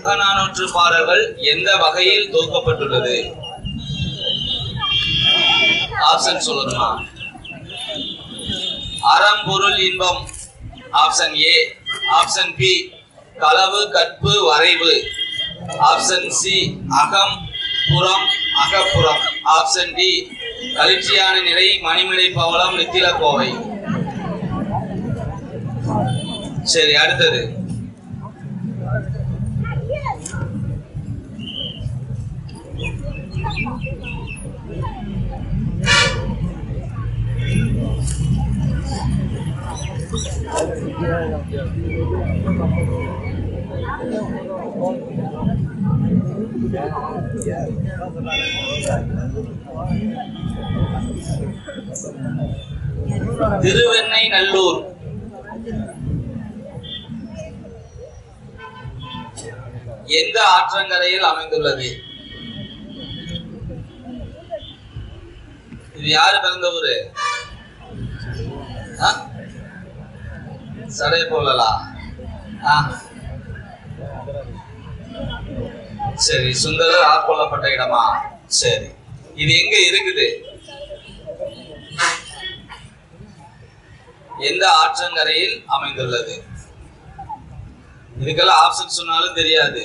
புறநானூற்று பாடல்கள் எந்த வகையில் தொகுக்கப்பட்டுள்ளது ஆப்ஷன் சொல்லணுமா அறம்பொருள் இன்பம் ஆப்ஷன் ஏ ஆப்ஷன் பி களவு கற்பு வரைவு ஆப்ஷன் சி அகம் புறம் அகப்புறம் ஆப்ஷன் டி கலிச்சியான நிலை மணிமிடை பவளம் நித்தில கோவை சரி அடுத்தது திருவெண்ணை நல்லூர் எந்த ஆற்றங்கரையில் அமைந்துள்ளது இது யாரு பிறந்த ஊரு ஆ? சடைய போலலா ஆ. சரி சுந்தரர் ஆட்கொள்ளப்பட்ட இடமா சரி இது எங்க இருக்குது எந்த ஆற்றங்கரையில் அமைந்துள்ளது இதுக்கெல்லாம் ஆப்ஷன் சொன்னாலும் தெரியாது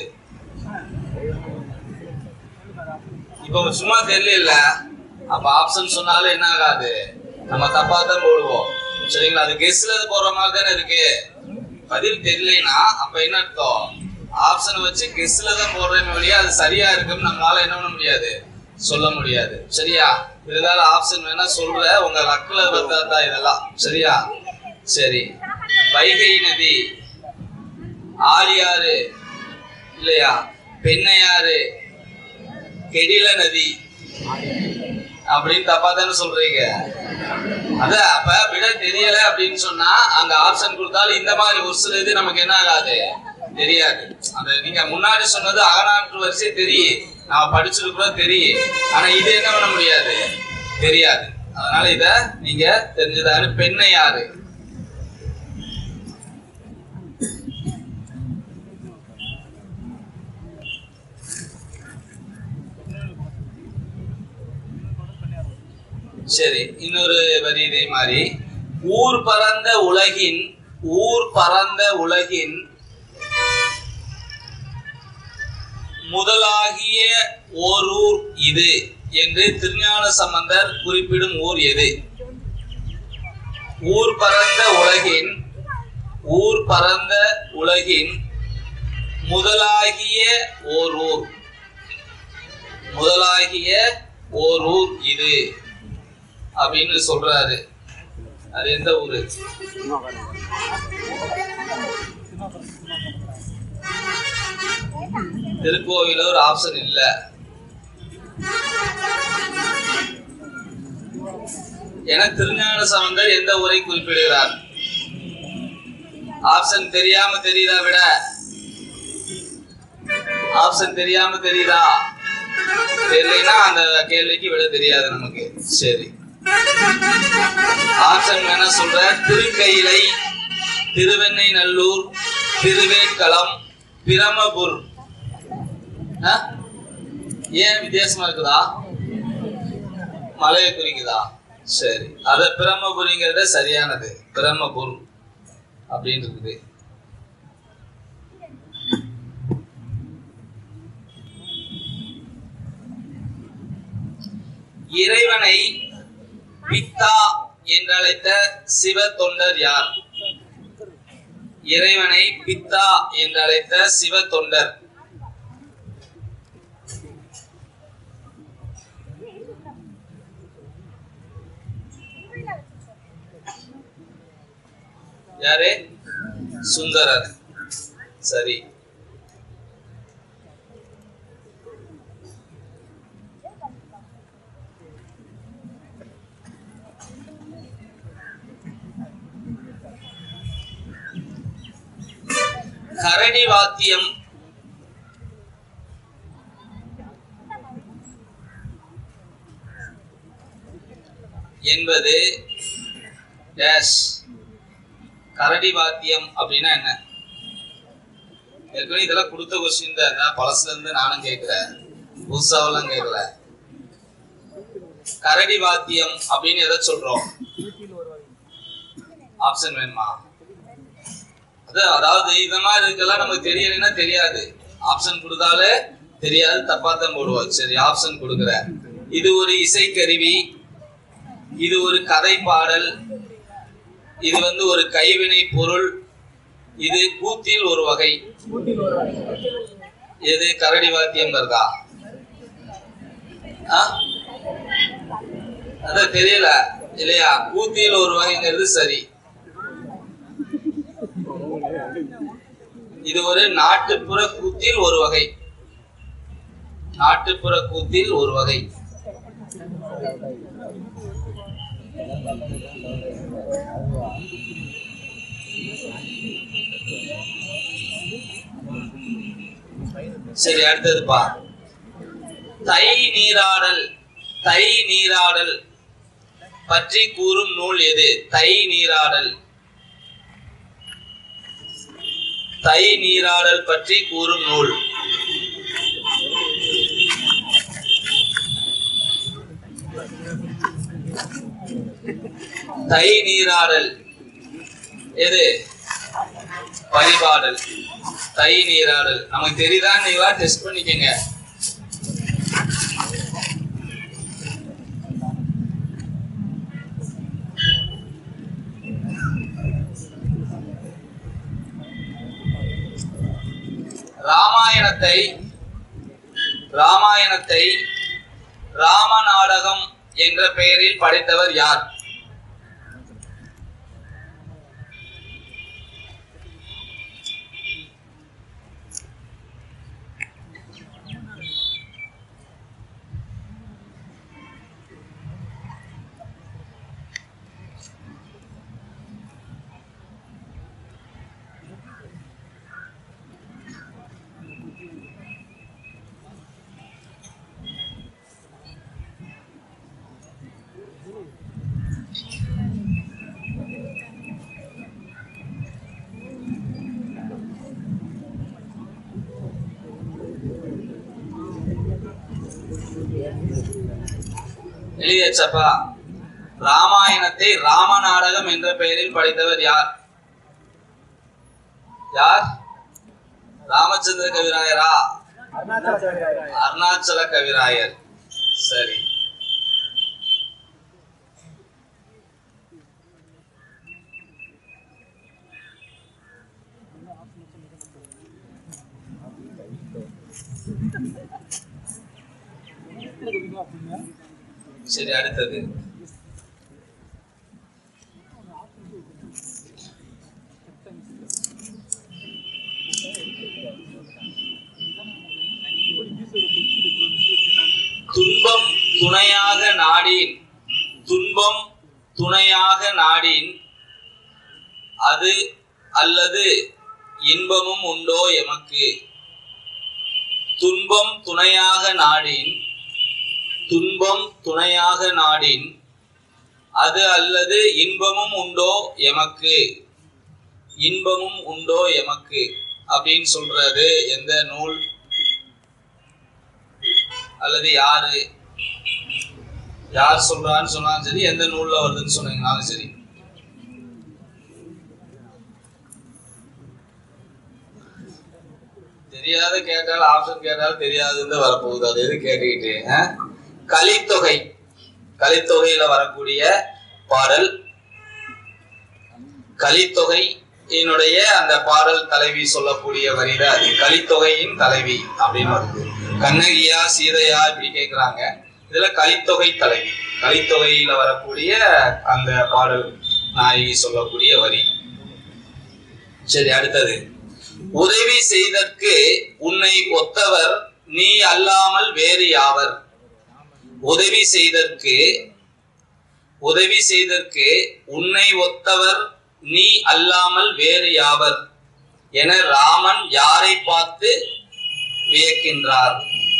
இப்போ சும்மா தெரியல அப்ப ஆப்ஷன் சொன்னாலும் என்ன ஆகாது நம்ம தப்பா தான் போடுவோம் சரிங்களா அது கெஸ்ட்ல போடுற மாதிரி தானே இருக்கு பதில் தெரியலைன்னா அப்ப என்ன அர்த்தம் ஆப்ஷன் வச்சு கெஸ்ட்ல தான் போடுறேன்னு வழியா அது சரியா இருக்குன்னு நம்மளால என்ன பண்ண முடியாது சொல்ல முடியாது சரியா இருந்தாலும் ஆப்ஷன் வேணா சொல்ற உங்க லக்குல பார்த்தா தான் இதெல்லாம் சரியா சரி வைகை நதி ஆழியாறு இல்லையா பெண்ணையாறு கெடில நதி அப்படின்னு தப்பா தானே சொல்றீங்க அத அப்ப விட தெரியல அப்படின்னு சொன்னா அங்க ஆப்ஷன் கொடுத்தாலும் இந்த மாதிரி ஒரு சில இது நமக்கு என்ன ஆகாது தெரியாது அந்த நீங்க முன்னாடி சொன்னது அகநாட்டு வரிசை தெரியும் நான் படிச்சிருக்கிறோம் தெரியும் ஆனா இது என்ன பண்ண முடியாது தெரியாது அதனால இத நீங்க தெரிஞ்சதாரு பெண்ணை யாரு சரி இன்னொரு வரி இதே மாதிரி ஊர் பறந்த உலகின் ஊர் பறந்த உலகின் முதலாகிய ஓர் ஊர் இது என்று திருஞான சம்பந்தர் குறிப்பிடும் ஊர் எது ஊர் பறந்த உலகின் ஊர் பறந்த உலகின் முதலாகிய ஓர் ஊர் முதலாகிய ஓர் ஊர் இது அப்படின்னு சொல்றாரு அது எந்த ஊரு திருக்கோவிலூர் ஆப்ஷன் இல்ல என திருஞான சம்பந்தர் எந்த ஊரை குறிப்பிடுகிறார் ஆப்ஷன் தெரியாம தெரியுதா விட ஆப்ஷன் தெரியாம தெரியுதா தெரியலைன்னா அந்த கேள்விக்கு விட தெரியாது நமக்கு சரி ஆப்ஷன் வேணா சொல்ற திருக்கையிலை திருவெண்ணை நல்லூர் திருவேட்களம் பிரமபுர் ஆ? ஏன் வித்தியாசமா இருக்குதா மலையை குறிக்குதா சரி அத பிரம்மபுரிங்கிறத சரியானது பிரம்மபுர் அப்படின்னு இருக்குது இறைவனை பித்தா என்றழைத்த சிவ தொண்டர் யார் இறைவனை பித்தா என்றழைத்த சிவ தொண்டர் யாரு சுந்தரர் சரி கரணி வாத்தியம் என்பது டேஷ் கரடி வாத்தியம் அப்படின்னா என்ன ஏற்கனவே இதெல்லாம் கொடுத்த கொஸ்டின் தான் நான் பழசுல இருந்து நானும் கேட்கிறேன் புதுசாவெல்லாம் கேட்கல கரடி வாத்தியம் அப்படின்னு எதை சொல்றோம் ஆப்ஷன் வேணுமா அது அதாவது இந்த மாதிரி இருக்கலாம் நமக்கு தெரியலைன்னா தெரியாது ஆப்ஷன் கொடுத்தாலே தெரியாது தப்பா தான் போடுவோம் சரி ஆப்ஷன் கொடுக்குறேன் இது ஒரு இசைக்கருவி இது ஒரு கதை பாடல் இது வந்து ஒரு கைவினை பொருள் இது கூத்தில் ஒரு வகை எது கரடி வாத்தியம்ங்கிறதா ஆ? அதான் தெரியல இல்லையா கூத்தியில் ஒரு வகைங்கிறது சரி இது ஒரு நாட்டுப்புற கூத்தில் ஒரு வகை நாட்டுப்புற கூத்தில் ஒரு வகை சரி அடுத்தது பா தை நீராடல் தை நீராடல் பற்றி கூறும் நூல் எது தை நீராடல் தை நீராடல் பற்றி கூறும் நூல் தை நீராடல் எது பரிபாடல் தை நீராடல் நமக்கு தெரியுதா நீங்களா டெஸ்ட் பண்ணிக்கங்க ராமாயணத்தை ராமாயணத்தை ராம நாடகம் என்ற பெயரில் படைத்தவர் யார் எழுதியாச்சப்பா ராமாயணத்தை ராம நாடகம் என்ற பெயரில் படைத்தவர் யார் யார் ராமச்சந்திர கவிராயரா அருணாச்சல கவிராயர் சரி சரி அடுத்தது துன்பம் துணையாக நாடின் துன்பம் துணையாக நாடின் அது அல்லது இன்பமும் உண்டோ எமக்கு துன்பம் துணையாக நாடின் துன்பம் துணையாக நாடின் அது அல்லது இன்பமும் உண்டோ எமக்கு இன்பமும் உண்டோ எமக்கு அப்படின்னு சொல்றது எந்த நூல் அல்லது யாரு யார் சொல்றான்னு சொன்னாலும் சரி எந்த நூல்ல வருதுன்னு சொன்னீங்கனாலும் சரி தெரியாத கேட்டால் ஆப்ஷன் கேட்டால் தெரியாதுன்னு வரப்போகுது அது எது கேட்டுக்கிட்டு ஆ? கலித்தொகை கலித்தொகையில வரக்கூடிய பாடல் கலித்தொகை என்னுடைய அந்த பாடல் தலைவி சொல்லக்கூடிய வரியில அது கலித்தொகையின் தலைவி அப்படின்னு வருது கண்ணகியா சீதையா இப்படி கேக்குறாங்க இதுல கலித்தொகை தலைவி கலித்தொகையில வரக்கூடிய அந்த பாடல் நாயகி சொல்லக்கூடிய வரி சரி அடுத்தது உதவி செய்தற்கு உன்னை ஒத்தவர் நீ அல்லாமல் வேறு யாவர் உதவி செய்தற்கு உதவி செய்தற்கு உன்னை ஒத்தவர் நீ அல்லாமல் வேறு யாவர் என ராமன் யாரை பார்த்து வியக்கின்றார்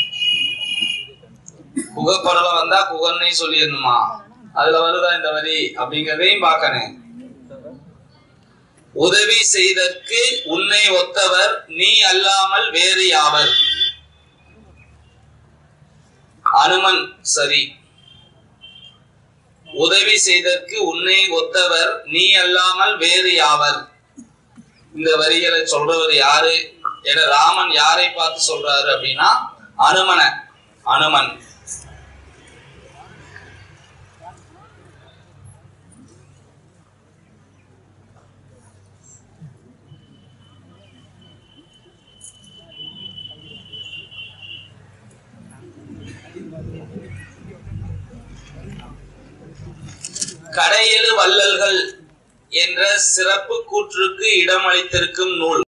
புகப்படல வந்தா புகன்னே சொல்லிடணுமா அதுல வருதா இந்த வரி அப்படிங்கறதையும் பார்க்கணும் உதவி செய்தற்கு உன்னை ஒத்தவர் நீ அல்லாமல் வேறு யாவர் அனுமன் சரி உதவி செய்தற்கு உன்னை ஒத்தவர் நீ அல்லாமல் வேறு யாவர் இந்த வரிகளை சொல்றவர் யாரு என ராமன் யாரை பார்த்து சொல்றாரு அப்படின்னா அனுமன அனுமன் கடையெழு வள்ளல்கள் என்ற சிறப்பு கூற்றுக்கு இடமளித்திருக்கும் நூல்